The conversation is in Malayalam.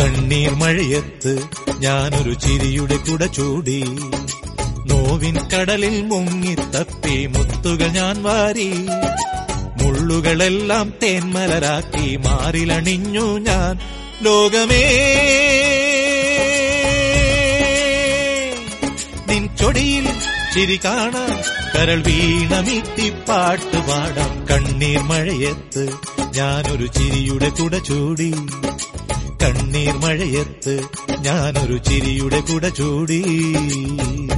കണ്ണീർ മഴയത്ത് ഞാനൊരു ചിരിയുടെ കുട ചൂടി നോവിൻ കടലിൽ മുങ്ങിത്തപ്പി മുത്തുകൾ ഞാൻ വാരി മുള്ളുകളെല്ലാം തേന്മലരാക്കി മാറിലണിഞ്ഞു ഞാൻ ലോകമേ നിൻ ചൊടിയിൽ ചിരി കാണാൻ കരൾ വീണമിത്തി പാട്ട് പാടാം കണ്ണീർ മഴയത്ത് ഞാനൊരു ചിരിയുടെ കുട ചൂടി കണ്ണീർ മഴയത്ത് ഞാനൊരു ചിരിയുടെ കുട ചൂടി